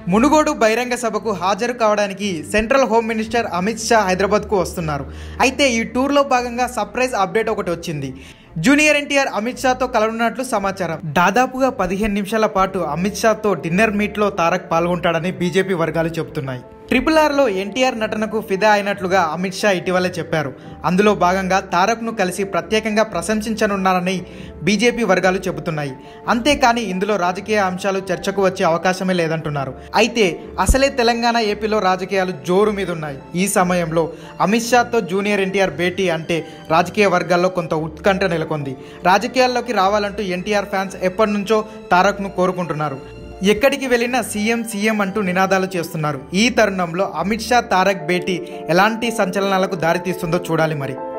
మునుగోడు బహిరంగ సభకు హాజరు కావడానికి central home minister Amit Shah హైదరాబాద్కు వస్తున్నారు అయితే ఈ టూర్లో భాగంగా సర్ప్రైజ్ అప్డేట్ ఒకటి వచ్చింది జూనియర్ ఎన్టీఆర్ అమిత్ షాతో కలవనున్నట్లు సమాచారం దాదాపుగా పదిహేను నిమిషాల పాటు అమిత్ షాతో డిన్నర్ మీట్లో తారక్ పాల్గొంటాడని బీజేపీ వర్గాలు చెబుతున్నాయి ట్రిపుల్ ఆర్లో ఎన్టీఆర్ నటనకు ఫిదా అయినట్లుగా అమిత్ షా ఇటీవలే చెప్పారు అందులో భాగంగా తారక్ను కలిసి ప్రత్యేకంగా ప్రశంసించనున్నారని బీజేపీ వర్గాలు చెబుతున్నాయి అంతేకాని ఇందులో రాజకీయ అంశాలు చర్చకు వచ్చే అవకాశమే లేదంటున్నారు అయితే అసలే తెలంగాణ ఏపీలో రాజకీయాలు జోరు మీద ఉన్నాయి ఈ సమయంలో అమిత్ షాతో జూనియర్ ఎన్టీఆర్ భేటీ అంటే రాజకీయ వర్గాల్లో కొంత ఉత్కంఠ నెలకొంది రాజకీయాల్లోకి రావాలంటూ ఎన్టీఆర్ ఫ్యాన్స్ ఎప్పటి నుంచో తారక్ను కోరుకుంటున్నారు ఎక్కడికి వెళ్ళినా సీఎం సీఎం అంటూ నినాదాలు చేస్తున్నారు ఈ తరుణంలో అమిత్ షా తారక్ భేటీ ఎలాంటి సంచలనాలకు దారితీస్తుందో చూడాలి మరి